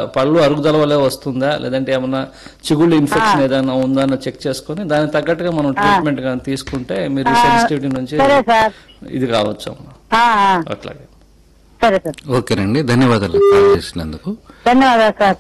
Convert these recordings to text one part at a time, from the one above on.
పళ్ళు అరుగుదల వల్ల వస్తుందా లేదంటే ఏమన్నా చిగుళ్ళు ఇన్ఫెక్షన్ ఏదైనా ఉందా అని చెక్ చేసుకొని దానికి తగ్గట్టుగా మనం ట్రీట్మెంట్ కానీ తీసుకుంటే మీరు సెన్సిటివిటీ నుంచి సరే సార్ ఇది కావచ్చు అమ్మా ఆ, ఆ, అట్లాగే సరే సార్ ఓకేనండి ధన్యవాదాలు కాల్ చేసినందుకు ధన్యవాదాలు సార్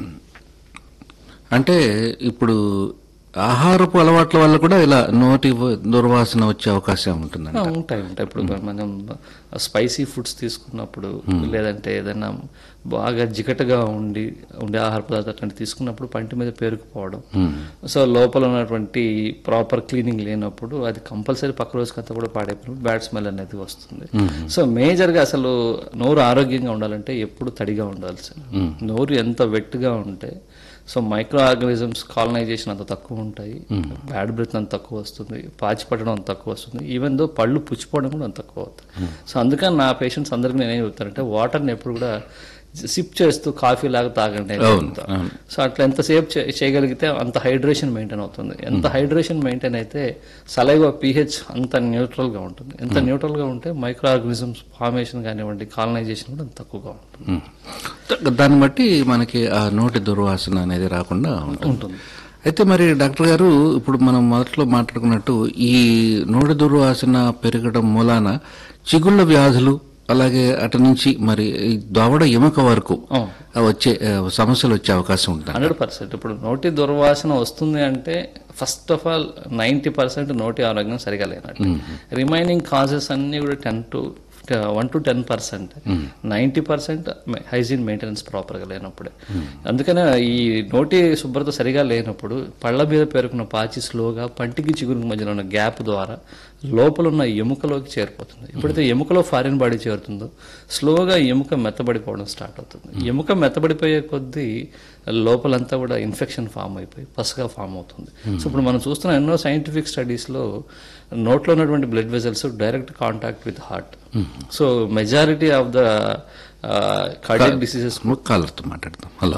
అంటే ఇప్పుడు ఆహారపు అలవాట్ల వల్ల కూడా ఇలా నోటి దుర్వాసన వచ్చే అవకాశం ఉంటుందండి ఆ, ఉంటాయి ఉంటాయి ఇప్పుడు మనం స్పైసీ ఫుడ్స్ తీసుకున్నప్పుడు లేదంటే ఏదైనా బాగా జిగటగా ఉండి ఉండే ఆహార పదార్థాలు అట్లాంటివి తీసుకున్నప్పుడు పంటి మీద పేరుకుపోవడం సో లోపల ఉన్నటువంటి ప్రాపర్ క్లీనింగ్ లేనప్పుడు అది కంపల్సరీ పక్క రోజుకంతా కూడా పాడైపోయినప్పుడు బ్యాడ్ స్మెల్ అనేది వస్తుంది సో మేజర్గా అసలు నోరు ఆరోగ్యంగా ఉండాలంటే ఎప్పుడు తడిగా ఉండాల్సింది నోరు ఎంత వెట్గా ఉంటే సో మైక్రో ఆర్గానిజమ్స్ కాలనైజేషన్ అంత తక్కువ ఉంటాయి బ్యాడ్ బ్రెత్ అంత తక్కువ వస్తుంది పాచి పట్టడం అంత తక్కువ వస్తుంది ఈవెన్ దో పళ్ళు పుచ్చిపోవడం కూడా అంత తక్కువ అవుతుంది సో అందుకని నా పేషెంట్స్ అందరికీ నేనేం చెప్తానంటే వాటర్ని ఎప్పుడు కూడా సిప్ చేస్తూ కాఫీ లాగా తాగండి అని అవును, చెప్తా. అవును. సో అట్లా ఎంతసేపు చే- చేయగలిగితే అంత హైడ్రేషన్ మెయింటైన్ అవుతుంది ఎంత హైడ్రేషన్ మెయింటైన్ అయితే సలైవ పిహెచ్ అంత న్యూట్రల్ గా ఉంటుంది ఎంత న్యూట్రల్ గా ఉంటే మైక్రో ఆర్గానిజమ్స్ ఫార్మేషన్ కానివ్వండి కాలనైజేషన్ కూడా అంత తక్కువగా ఉంటుంది ఉమ్. ద- దాన్ని బట్టి మనకి ఆ నోటి దుర్వాసన అనేది రాకుండా ఉంటుంది ఉంటుంది అయితే మరి డాక్టర్ గారు ఇప్పుడు మనం మొదట్లో మాట్లాడుకున్నట్టు ఈ నోటి దుర్వాసన పెరగడం మూలాన చిగుళ్ళ వ్యాధులు అలాగే అటు నుంచి మరి ఈ దవడ ఎముక వరకు అవును. ఆ వచ్చే ఆ, సమస్యలు వచ్చే అవకాశం ఉంటుంది హండ్రెడ్ పర్సెంట్ ఇప్పుడు నోటి దుర్వాసన వస్తుంది అంటే first of all ninety percent నోటి ఆరోగ్యం సరిగా లేనట్టు రిమైనింగ్ కాజెస్ అన్ని కూడా ten to one to ten percent ninety percent hygiene maintenance ప్రాపర్గా లేనప్పుడే అందుకనే ఈ నోటి శుభ్రత సరిగా లేనప్పుడు పళ్ళ మీద పేరుకున్న పాచి స్లోగా పంటికి చిగురుకి మధ్యలో ఉన్న గ్యాప్ ద్వారా లోపల ఉన్న ఎముకలోకి చేరిపోతుంది ఎప్పుడైతే ఎముకలో ఫారిన్ బాడీ చేరుతుందో స్లోగా ఎముక మెత్తబడిపోవడం స్టార్ట్ అవుతుంది ఎముక మెత్తబడిపోయే కొద్దీ లోపలంతా కూడా ఇన్ఫెక్షన్ ఫామ్ అయిపోయి పసగా ఫామ్ అవుతుంది సో ఇప్పుడు మనం చూస్తున్న ఎన్నో సైంటిఫిక్ స్టడీస్లో నోట్లో ఉన్నటువంటి blood vessels direct contact with heart so majority of the cardiac diseases కాలర్తో మాట్లాడతాం హలో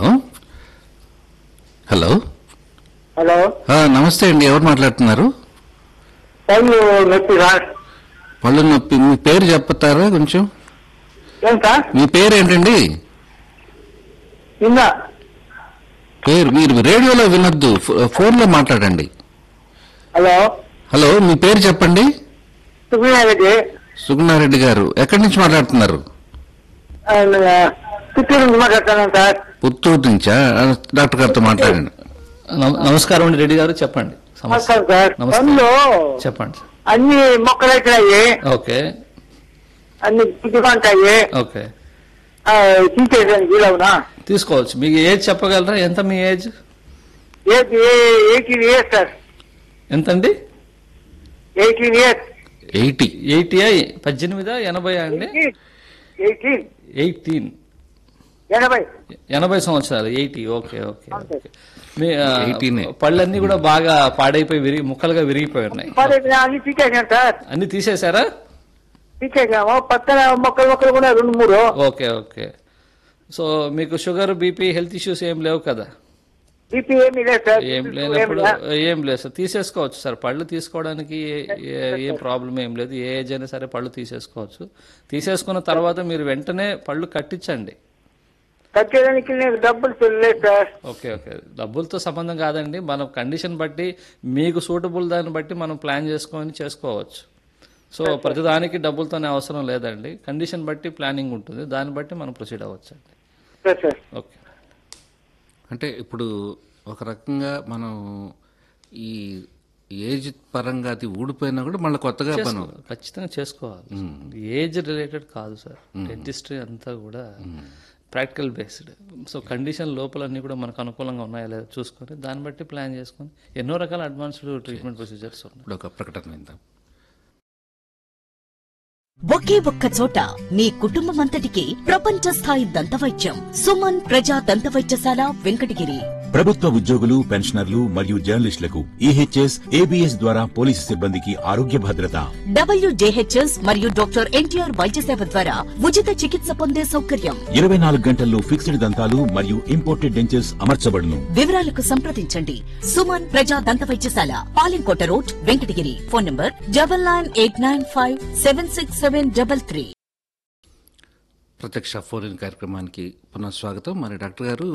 హలో హలో ఆ, నమస్తే అండి ఎవరు మాట్లాడుతున్నారు పళ్ళు నొప్పి సార్ పళ్ళు నొప్పి మీ పేరు చెప్తారా కొంచెం ఏం సార్ మీ పేరు ఏంటండి నిన్న పేరు మీరు రేడియోలో వినొద్దు ఫో- ఫోన్లో మాట్లాడండి హలో హలో మీ పేరు చెప్పండి సుబ్రహ్మణ్య సుగుణారెడ్డి గారు ఎక్కడి నుంచి మాట్లాడుతున్నారు చిత్తూరు నుంచి మాట్లాడుతున్నాను సార్ పుత్తూరు నుంచా ఆ, డాక్టర్ గారితో మాట్లాడండి నమస్కారం అండి రెడ్డి గారు చెప్పండి సమస్య నమస్కారం సార్ నమస్తే. పళ్ళు చెప్పండి అన్ని మొక్కలు అవుతున్నాయి ఓకే అన్ని గుడ్డుగా ఉంటాయి ఓకే తీసేసాను వీలవునా తీసుకోవచ్చు మీకు ఏజ్ చెప్పగలరా ఎంత మీ ఏజ్ ఎయిటీన్ ఇయర్స్ సార్ ఎంతండి ఎయిటీన్ ఇయర్స్ ఎయిటీ ఎయిటీయా పద్దెనిమిదా ఎనభై అండి ఎయిటీన్ ఎయిటీన్ ఎనభై ఎనభై సంవత్సరాలు ఎయిటీ ఓకే ఓకే అంతే. ఓకే మీ ఆ, 18 పళ్ళన్నీ కూడా బాగా పాడైపోయి విరిగి ముక్కలుగా విరిగిపోయి ఉన్నాయి మరి అన్ని తీసేసాను సార్ అన్ని తీసేశారా తీసేసాము పక్కన మొక్కలు మొక్కలు కూడా రెండు మూడు ఓకే ఓకే సో మీకు షుగర్ బీపీ హెల్త్ ఇష్యూస్ ఏం లేవు కదా బీపీ ఏమీ లేదు సార్ ఏం ఏం లేనప్పుడు లేదు. ఏం లేదు సార్ తీసేసుకోవచ్చు సార్ పళ్ళు తీసుకోవడానికి ఏ- ఏ- ఏం ప్రాబ్లం ఏం లేదు ఏ ఏజ్ అయినా సరే పళ్ళు తీసేసుకోవచ్చు తీసేసుకున్న తర్వాత మీరు వెంటనే పళ్ళు కట్టించండి కట్టేదానికి నేను డబ్బులు లేదు సార్ ఓకే ఓకే డబ్బులతో సంబంధం కాదండి మన కండిషన్ బట్టి మీకు సూటబుల్ దాన్ని బట్టి మనం ప్లాన్ చేసుకొని చేసుకోవచ్చు సో ప్రతిదానికి డబ్బులతోనే అవసరం లేదండి కండిషన్ బట్టి ప్లానింగ్ ఉంటుంది దాన్ని బట్టి మనం ప్రొసీడ్ అవ్వచ్చు అండి సార్ సార్ ఓకే అంటే ఇప్పుడు ఒక రకంగా మనం ఈ ఏజ్ పరంగా అది ఊడిపోయినా కూడా మళ్ళీ కొత్తగా మనం ఖచ్చితంగా చేసుకోవాలి ఏజ్ రిలేటెడ్ కాదు సార్ డెంటిస్ట్రీ అంతా కూడా ప్రాక్టికల్ బేస్డ్ సో కండిషన్ లోపలన్నీ కూడా మనకు అనుకూలంగా ఉన్నాయా లేదా చూసుకొని దాన్ని బట్టి ప్లాన్ చేసుకొని ఎన్నో రకాల అడ్వాన్స్డ్ ట్రీట్మెంట్ ప్రొసీజర్స్ ఉన్నాయి ఇప్పుడు ఒక ప్రకటన విందాం ఒకే ఒక్క చోట మీ కుటుంబమంతటికి ప్రపంచ స్థాయి దంతవైద్యం సుమన్ ప్రజా దంతవైద్యశాల వెంకటగిరి ప్రభుత్వ ఉద్యోగులు పెన్షనర్లు మరియు జర్నలిస్టులకు ఈహెచ్ఎస్ ఏబిఎస్ ద్వారా పోలీసు సిబ్బందికి ఆరోగ్య భద్రత డబ్ల్యూజేహెచ్ఎస్ మరియు డాక్టర్ ఎన్టీఆర్ వైద్య సేవ ద్వారా ఉచిత చికిత్స పొందే సౌకర్యం ఇరవై నాలుగు గంటల్లో ఫిక్స్డ్ దంతాలు మరియు ఇంపోర్టెడ్ డెంచర్స్ అమర్చబడును వివరాలకు సంప్రదించండి సుమన్ ప్రజా దంతవైద్యశాల Palinkota road Venkatagiri phone number double nine eight nine five seven six seven double three ప్రత్యక్ష ఫోన్ ఇన్ కార్యక్రమానికి పునః స్వాగతం మరి డాక్టర్ గారు